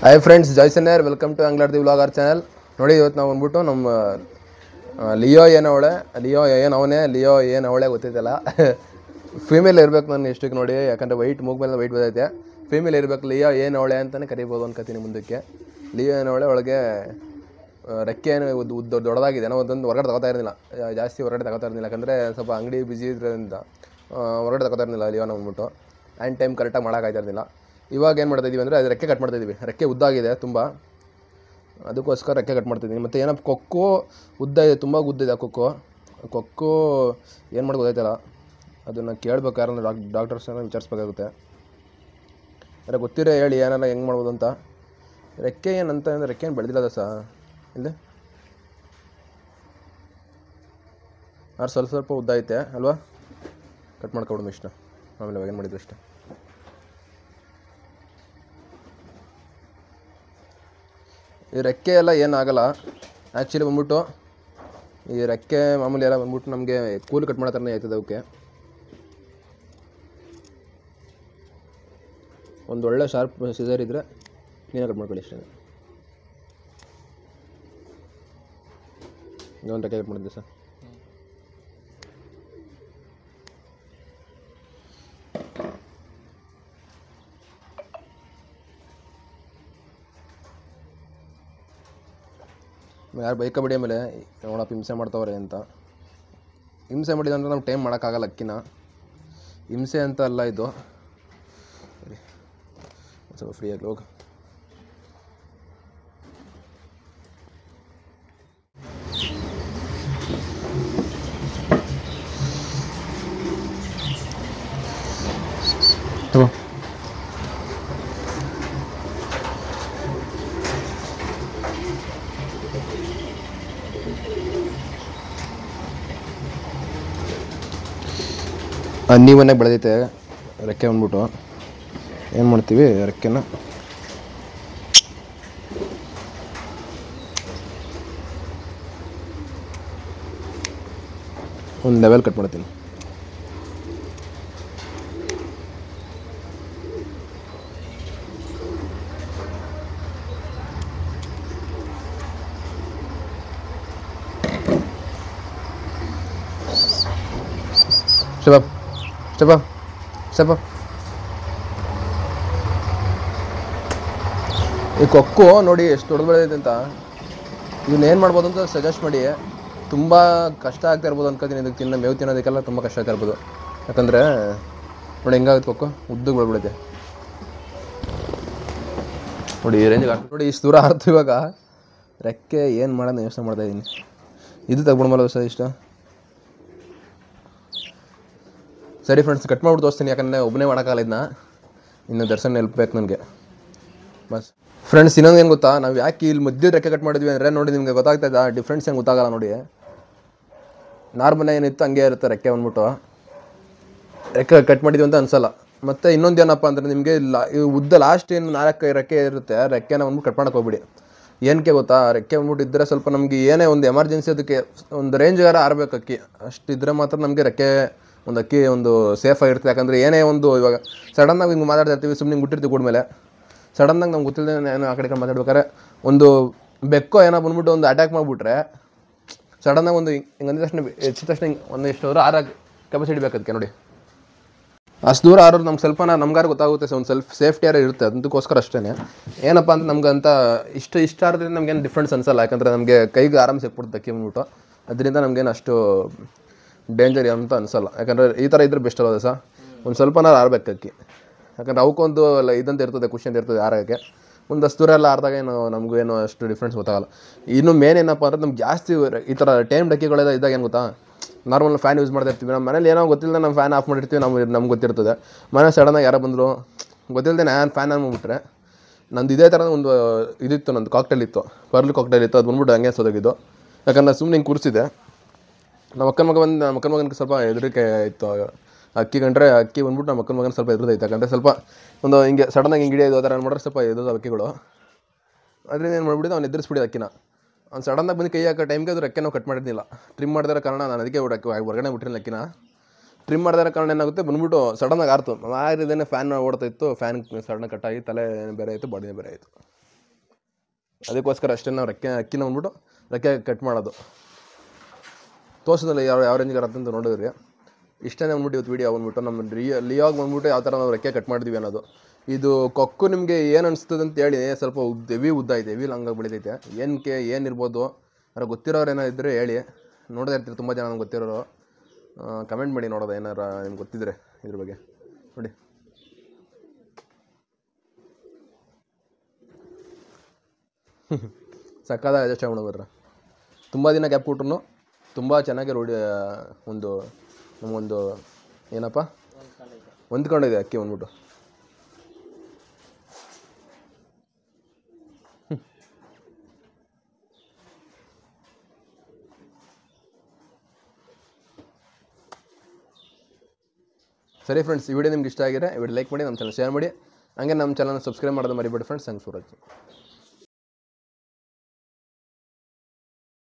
Hi friends ಜಾಯ್ಸನ್ಯರ್ welcome to ಅಂಗ್ಲಾಡ್ದಿ vlogger channel ನೋಡಿ ಇವತ್ತು ನಾವು ಬಂದ್ಬಿಟ್ಟು ನಮ್ಮ ಆ, ಲಿಯೋ ಏನು ಅವಳೆ ಲಿಯೋ ಏನು ಅವನೇ ಲಿಯೋ ಏನು ಅವಳೆ ಗೊತ್ತಿದ್ದಲ್ಲ ಫೀಮೇಲ್ ಇರ್ಬೇಕು ನಾನು ಎಷ್ಟಕ್ಕೆ ನೋಡಿ ಯಾಕಂದರೆ ವೈಟ್ ಮೂಗ್ ಮೇಲೆ ವೈಟ್ ಬಂದೈತೆ ಫೀಮೇಲ್ ಇರ್ಬೇಕು ಲಿಯೋ ಏನು ಅವಳೆ ಅಂತಲೇ ಕರಿಬೋದು ಅನ್ಕೋತೀನಿ ಮುಂದಕ್ಕೆ ಲಿಯೋ ಏನು ಅವಳೆ ಒಳಗೆ ಆ, ರೆಕ್ಕೆ ಏನು ಉದ್ದ ಉದ್ದ ದೊಡ್ಡದಾಗಿದೆ ನಾವು ಒಂದೊಂದು ಹೊರಗಡೆ ತಗೋತಾ ಇರಲಿಲ್ಲ ಜಾಸ್ತಿ ಹೊರಗಡೆ ತಗೋತಾ ಇರಲಿಲ್ಲ ಯಾಕಂದರೆ ಸ್ವಲ್ಪ ಅಂಗಡಿ ಬಿಸಿ ಇದ್ರಿಂದ ಆ, ಹೊರಗಡೆ ತಗೋತಾ ಇರಲಿಲ್ಲ ಲಿಯೋನ ಬಂದ್ಬಿಟ್ಟು ಆ್ಯಂಡ್ ಟೈಮ್ ಕರೆಕ್ಟಾಗಿ ಮಾಡೋಕ್ಕಾಗ್ತಾ ಇರಲಿಲ್ಲ ಇವಾಗ ಏನು ಮಾಡ್ತಾ ಇದೀವಿ ಅಂದರೆ ಅದು ರೆಕ್ಕೆ ಕಟ್ ಮಾಡ್ತಾ ಇದೀವಿ ರೆಕ್ಕೆ ಉದ್ದಾಗಿದೆ ತುಂಬ ಅದಕ್ಕೋಸ್ಕರ ರೆಕ್ಕೆ ಕಟ್ ಮಾಡ್ತಿದ್ದೀನಿ ಮತ್ತು ಏನಪ್ಪ ಕೊಕ್ಕು ಉದ್ದ ಇದೆ ತುಂಬ ಉದ್ದ ಇದೆ ಆ ಕೊಕ್ಕು ಆ ಕೊಕ್ಕು ಏನು ಮಾಡೋದು ಗೊತ್ತಾಯ್ತಲ್ಲ ಅದನ್ನು ಕೇಳ್ಬೇಕು ಯಾರನ್ನ ಡಾಕ್ ಡಾಕ್ಟರ್ಸನ್ನ ವಿಚಾರಿಸ್ಬೇಕಾಗುತ್ತೆ ಯಾರು ಗೊತ್ತಿರೋ ಹೇಳಿ ಏನಾರ ಹೆಂಗೆ ಮಾಡ್ಬೋದು ಅಂತ ರೆಕ್ಕೆ ಏನಂತ ಅಂದರೆ ರೆಕ್ಕೆ ಏನು ಬೆಳೆದಿಲ್ಲ ಸಹ ಇಲ್ಲಿ ಆರು ಸ್ವಲ್ಪ ಸ್ವಲ್ಪ ಉದ್ದ ಐತೆ ಅಲ್ವಾ ಕಟ್ ಮಾಡ್ಕೊಬಿಡೋದು ಇಷ್ಟ ಆಮೇಲೆ ಏನು ಮಾಡಿದ್ರು ಇಷ್ಟ ಈ ರೆಕ್ಕೆ ಎಲ್ಲ ಏನಾಗಲ್ಲ ಆ್ಯಕ್ಚುಲಿ ಬಂದ್ಬಿಟ್ಟು ಈ ರೆಕ್ಕೆ ಮಾಮೂಲಿ ಎಲ್ಲ ಬಂದ್ಬಿಟ್ಟು ನಮಗೆ ಕೂಲ್ ಕಟ್ ಮಾಡೋ ಥರನೇ ಆಯ್ತದೆ ಅವಕ್ಕೆ ಒಂದು ಒಳ್ಳೆ ಶಾರ್ಪ್ ಸಿಸರ್ ಇದ್ದರೆ ನೀನೇ ಕಟ್ ಮಾಡ್ಕೊಳ್ಳಿ ಇಷ್ಟೇ ಇನ್ನೊಂದು ರೆಕ್ಕೆ ಕಟ್ ಮಾಡಿದ್ದೆ ಸರ್ ಯಾರು ಬೈಕ ಬಿಡಿ ಆಮೇಲೆ ನೋಡಪ್ಪ ಹಿಂಸೆ ಮಾಡ್ತಾವ್ರೆ ಅಂತ ಹಿಂಸೆ ಮಾಡಿದ ಅಂದ್ರೆ ನಾವು ಟೈಮ್ ಮಾಡೋಕ್ಕಾಗಲ್ಲ ಅಕ್ಕಿನ ಹಿಂಸೆ ಅಂತ ಅಲ್ಲ ಇದು ಸರಿ ಒಂದ್ ಸ್ವಲ್ಪ ಫ್ರೀಯಾಗಿ ಹೋಗು ತಗೋ ಹನ್ನಿ ಮನೆಗೆ ಬೆಳೆದೈತೆ ರೆಕ್ಕೆ ಬಂದ್ಬಿಟ್ಟು ಏನು ಮಾಡ್ತೀವಿ ರೆಕ್ಕೆನ ಒಂದು ಲೆವೆಲ್ ಕಟ್ ಮಾಡ್ತೀನಿ Step up. Step up. Step up. ಈ ಕೊಕ್ಕು ನೋಡಿ ಎಷ್ಟು ದೊಡ್ಡ ಬೆಳೆದೈತೆ ಅಂತ ಇದನ್ನ ಏನು ಮಾಡ್ಬೋದು ಅಂತ ಸಜೆಸ್ಟ್ ಮಾಡಿ ತುಂಬ ಕಷ್ಟ ಆಗ್ತಾ ಇರ್ಬೋದು ಅನ್ಕೋತೀನಿ ಇದಕ್ಕೆ ತಿನ್ನೋ ಮೇವು ತಿನ್ನೋದಕ್ಕೆಲ್ಲ ತುಂಬ ಕಷ್ಟ ಆಗ್ತಾ ಇರ್ಬೋದು ಯಾಕಂದರೆ ನೋಡಿ ಹೆಂಗಾಗುತ್ತೆ ಕೊಕ್ಕು ಉದ್ದಕ್ಕೆ ಬೆಳ್ಬಿಡುತ್ತೆ ನೋಡಿ ಈ ರೇಂಜ್ಗೆ ನೋಡಿ ಇಷ್ಟು ದೂರ ಆರ್ತು ಇವಾಗ ರೆಕ್ಕೆ ಏನು ಮಾಡೋಣ ಯೋಚನೆ ಮಾಡ್ತಾ ಇದ್ದೀನಿ ಇದು ತಗೊಂಡ್ಬಲ್ಲ ಸರ್ ಇಷ್ಟ ಸರಿ ಫ್ರೆಂಡ್ಸ್ ಕಟ್ ಮಾಡ್ಬಿಟ್ಟು ತೋರಿಸ್ತೀನಿ ಯಾಕಂದರೆ ಒಬ್ಬನೇ ಮಾಡೋಕ್ಕಾಗಲ್ಲ ಇದನ್ನ ಇನ್ನು ದರ್ಶನ ಹೆಲ್ಪ್ ಬೇಕು ನನಗೆ ಬಸ್ ಫ್ರೆಂಡ್ಸ್ ಇನ್ನೊಂದು ಏನು ಗೊತ್ತಾ ನಾವು ಯಾಕೆ ಇಲ್ಲಿ ಮಧ್ಯದ ರೆಕ್ಕೆ ಕಟ್ ಮಾಡಿದ್ವಿ ಅಂದರೆ ನೋಡಿ ನಿಮಗೆ ಗೊತ್ತಾಗ್ತಾ ಇದೆ ಡಿಫ್ರೆನ್ಸ್ ಏನು ಗೊತ್ತಾಗಲ್ಲ ನೋಡಿ ನಾರ್ಮಲ್ ಏನಿತ್ತು ಹಂಗೆ ಇರುತ್ತೆ ರೆಕ್ಕೆ ಬಂದ್ಬಿಟ್ಟು ರೆಕ್ಕೆ ಕಟ್ ಮಾಡಿದ್ವಿ ಅಂತ ಅನ್ಸಲ್ಲ ಮತ್ತು ಇನ್ನೊಂದು ಏನಪ್ಪ ಅಂದರೆ ನಿಮಗೆ ಲಾ ಈ ಉದ್ದ ಲಾಸ್ಟ್ ಏನು ನಾಲ್ಕು ರೆಕ್ಕೆ ಇರುತ್ತೆ ರೆಕ್ಕೆನ ಬಂದ್ಬಿಟ್ಟು ಕಟ್ ಮಾಡೋಕೆ ಹೋಗ್ಬಿಡಿ ಏನಕ್ಕೆ ಗೊತ್ತಾ ರೆಕ್ಕೆ ಬಂದ್ಬಿಟ್ಟು ಇದ್ದರೆ ಸ್ವಲ್ಪ ನಮಗೆ ಏನೇ ಒಂದು ಎಮರ್ಜೆನ್ಸಿ ಅದಕ್ಕೆ ಒಂದು ರೇಂಜ್ಗಾರ ಆರ್ಬೇಕು ಅಕ್ಕಿ ಅಷ್ಟಿದ್ರೆ ಮಾತ್ರ ನಮಗೆ ರೆಕ್ಕೆ ಒಂದು ಅಕ್ಕಿ ಒಂದು ಸೇಫ್ ಆಗಿರುತ್ತೆ ಯಾಕಂದರೆ ಏನೇ ಒಂದು ಇವಾಗ ಸಡನ್ನಾಗಿ ಹಿಂಗೆ ಮಾತಾಡ್ತಾ ಇರ್ತೀವಿ ಸುಮ್ಮನೆ ಹಿಂಗೆ ಬಿಟ್ಟಿರ್ತೀವಿ ಕೂಡ್ಮೇಲೆ ಸಡನ್ನಾಗಿ ನಮ್ಗೆ ಗೊತ್ತಿಲ್ಲದೆ ಏನೋ ಆ ಕಡೆ ಈ ಕಡೆ ಮಾತಾಡ್ಬೇಕಾದ್ರೆ ಒಂದು ಬೆಕ್ಕೋ ಏನೋ ಬಂದ್ಬಿಟ್ಟು ಒಂದು ಅಟ್ಯಾಕ್ ಮಾಡಿಬಿಟ್ರೆ ಸಡನ್ನಾಗಿ ಒಂದು ಹಿಂಗೆ ಅಂದಿದ ತಕ್ಷಣ ಹೆಚ್ಚಿದ ತಕ್ಷಣ ಹಿಂಗೆ ಒಂದು ಎಷ್ಟು ದೂರ ಆರ ಕೆಪಾಸಿಟಿ ಬೇಕು ಅದಕ್ಕೆ ನೋಡಿ ಅಷ್ಟು ದೂರ ಆರೋರು ನಮ್ಗೆ ಸ್ವಲ್ಪ ನಮ್ಗಾರು ಗೊತ್ತಾಗುತ್ತೆ ಒಂದು ಸ್ವಲ್ಪ ಸೇಫ್ಟಿ ಯಾರು ಇರುತ್ತೆ ಅದಕ್ಕೋಸ್ಕರ ಅಷ್ಟೇ ಏನಪ್ಪ ಅಂತ ನಮ್ಗೆ ಅಂತ ಇಷ್ಟು ಇಷ್ಟ ಆದ್ರೆ ನಮ್ಗೇನು ಡಿಫ್ರೆನ್ಸ್ ಅನ್ಸಲ್ಲ ಯಾಕಂದರೆ ನಮಗೆ ಕೈಗೆ ಆರಾಮ್ ಸಿಕ್ಬಿಡುತ್ತೆ ಅಕ್ಕಿ ಬಂದ್ಬಿಟ್ಟು ಅದರಿಂದ ನಮಗೇನು ಅಷ್ಟು ಡೇಂಜರ್ ಅಂತ ಅನ್ಸಲ್ಲ ಯಾಕಂದರೆ ಈ ಥರ ಇದ್ರೆ ಬೆಸ್ಟ್ ಅಲ್ಲ ಸರ್ ಒಂದು ಸ್ವಲ್ಪನಾರು ಆರ್ಬೇಕು ಅಕ್ಕಿ ಯಾಕಂದ್ರೆ ಅವಕ್ಕೊಂದು ಲ- ಇದಂತ ಇರ್ತದೆ ಖುಷಿ ಅಂತ ಇರ್ತದೆ ಆರೋಗ್ಯಕ್ಕೆ ಒಂದು ಅಷ್ಟು ದೂರ ಎಲ್ಲ ಆರ್ದಾಗ ಏನು ನಮಗೂ ಏನು ಅಷ್ಟು ಡಿಫ್ರೆನ್ಸ್ ಗೊತ್ತಾಗಲ್ಲ ಇನ್ನು ಮೇನ್ ಏನಪ್ಪ ಅಂದ್ರೆ ನಮ್ಗೆ ಜಾಸ್ತಿ ಈ ಥರ ಟೈಮ್ ಡಕ್ಕಿಗಳೆಲ್ಲ ಇದ್ದಾಗ ಏನು ಗೊತ್ತಾ ನಾರ್ಮಲ್ ಫ್ಯಾನ್ ಯೂಸ್ ಮಾಡ್ತಾ ಇರ್ತೀವಿ ನಮ್ಮ ಮನೇಲಿ ಏನೋ ಗೊತ್ತಿಲ್ಲದೆ ನಾವು ಫ್ಯಾನ್ ಆಫ್ ಮಾಡಿರ್ತೀವಿ ನಮ್ಗೆ ನಮ್ಗೆ ಗೊತ್ತಿರ್ತದೆ ಮನೆ ಸಡನ್ನಾಗಿ ಯಾರೋ ಬಂದರು ಗೊತ್ತಿಲ್ಲದೆ ನಾನು ಫ್ಯಾನ್ ಆನ್ ಮಾಡ್ಬಿಟ್ರೆ ನಂದು ಇದೇ ಥರದ ಒಂದು ಇದಿತ್ತು ನಂದು ಕಾಕ್ಟೇಲ್ ಇತ್ತು ಪರ್ಲ್ ಕಾಕ್ಟೇಲ್ ಇತ್ತು ಅದು ಬಂದ್ಬಿಟ್ಟು ಹಂಗೆ ಸೋದಾಗಿದ್ದು ಯಾಕಂದ್ರೆ ಸುಮ್ಮನೆ ಹಿಂಗೆ ಕೂರಿಸಿದೆ ನಮ್ಮ ಅಕ್ಕನ ಮಗ ಬಂದು ನಮ್ಮ ಅಕ್ಕನ ಮಗನಿಗೆ ಸ್ವಲ್ಪ ಹೆದರಿಕೆ ಇತ್ತು ಅಕ್ಕಿ ಕಂಡ್ರೆ ಅಕ್ಕಿ ಬಂದ್ಬಿಟ್ಟು ನಮ್ಮ ಅಕ್ಕನ ಮಗನ ಸ್ವಲ್ಪ ಎದುರದೈತೆ ಯಾಕಂದರೆ ಸ್ವಲ್ಪ ಒಂದು ಹಿಂಗೆ ಸಡನ್ನಾಗಿ ಹಿಂಗೆ ಹಿಡಿಯೋದು ಆ ಥರ ಮಾಡಿದ್ರೆ ಸ್ವಲ್ಪ ಎದುರದ ಅಕ್ಕಿಗಳು ಅದರಿಂದ ಏನು ಮಾಡ್ಬಿಟ್ಟಿದ್ದು ಅವ್ನು ಎದುರಿಸ್ಬಿಡಿದ ಅಕ್ಕಿನ ಅವ್ನು ಸಡನ್ನಾಗಿ ಬಂದು ಕೈ ಹಾಕೋ ಟೈಮ್ಗೆ ಅದು ರೆಕ್ಕೆ ನಾವು ಕಟ್ ಮಾಡಿದ್ದಿಲ್ಲ ಟ್ರಿಮ್ ಮಾಡಿದಾರ ಕಾರಣ ನಾನು ಅದಕ್ಕೆ ಹೊಡಕ್ಕೆ ಹೊರಗಡೆ ಬಿಟ್ಟಿರಲಿಲ್ಲ ಅಕ್ಕಿನ ಟ್ರಿಮ್ ಮಾಡಿದಾರ ಕಾರಣ ಏನಾಗುತ್ತೆ ಬಂದ್ಬಿಟ್ಟು ಸಡನ್ನಾಗಿ ಆರ್ತು ಆರಿದ್ದೇನೆ ಫ್ಯಾನ್ ಓಡ್ತಾ ಇತ್ತು ಫ್ಯಾನ್ ಸಡನ್ನಾಗಿ ಕಟ್ಟಾಗಿ ತಲೆ ಬೇರೆ ಆಯಿತು ಬಾಡಿನೇ ಬೇರೆ ಆಯಿತು ಅದಕ್ಕೋಸ್ಕರ ಅಷ್ಟೇ ನಾವು ರೆಕ್ಕೆ ಅಕ್ಕಿನ ಬಂದ್ಬಿಟ್ಟು ರೆಕ್ಕೆ ಕಟ್ ಮಾಡೋದು ತೋರ್ಸೋದಿಲ್ಲ ಯಾವ ಯಾವ ರೇಂಜ್ಗೆ ಇರುತ್ತೆ ಅಂತ ನೋಡಿದ್ರಿ ಇಷ್ಟೇ ಬಂದ್ಬಿಟ್ಟು ಇವತ್ತು ವೀಡಿಯೋ ಬಂದ್ಬಿಟ್ಟು ನಮ್ಮ ರಿಯ ಲಿಯೋಗ್ ಬಂದ್ಬಿಟ್ಟು ಯಾವ ಥರ ನಾವು ರೆಕ್ಕೆ ಕಟ್ ಮಾಡಿದ್ವಿ ಅನ್ನೋದು ಇದು ಕೊಕ್ಕು ನಿಮಗೆ ಏನು ಅನಿಸ್ತದೆ ಅಂತ ಹೇಳಿ ಸ್ವಲ್ಪ ಉದ್ದ ಹೆವಿ ಉದ್ದ ಐತೆ ಹೆವಿ ಲಾಂಗಾಗಿ ಬೆಳಿತೈತೆ ಏನಕ್ಕೆ ಏನಿರ್ಬೋದು ಯಾರು ಗೊತ್ತಿರೋರು ಏನೋ ಇದ್ದರೆ ಹೇಳಿ ನೋಡದೇ ಇರ್ತೀರಿ ತುಂಬ ಜನ ನಮ್ಗೆ ಗೊತ್ತಿರೋರು ಕಮೆಂಟ್ ಮಾಡಿ ನೋಡೋದು ಏನಾರ ನಿಮ್ಗೆ ಗೊತ್ತಿದ್ರೆ ಇದ್ರ ಬಗ್ಗೆ ನೋಡಿ ಸಕ್ಕದಾಗ ಅಡ್ಜಸ್ಟ್ ಮಾಡ್ಬಿಡ್ರ ತುಂಬ ದಿನ ಗ್ಯಾಪ್ ಕೊಟ್ರು ತುಂಬ ಚೆನ್ನಾಗಿ ರೂಢಿ ಒಂದು ನಮಗೊಂದು ಏನಪ್ಪ ಹೊಂದ್ಕೊಂಡಿದೆ ಅಕ್ಕಿ ಬಂದ್ಬಿಟ್ಟು ಸರಿ ಫ್ರೆಂಡ್ಸ್ ಈ ವಿಡಿಯೋ ನಿಮ್ಗೆ ಇಷ್ಟ ಆಗಿದೆ ಈ ವಿಡಿಯೋ ಲೈಕ್ ಮಾಡಿ ನಮ್ಮ ಚಾನಲ್ ಶೇರ್ ಮಾಡಿ ಹಂಗೆ ನಮ್ಮ ಚಾನಲ್ ಸಬ್ಸ್ಕ್ರೈಬ್ ಮಾಡೋದು ಮರಿಬೇಡಿ ಫ್ರೆಂಡ್ಸ್ ಥ್ಯಾಂಕ್ಸ್ ಫಾರ್ ವಾಚಿಂಗ್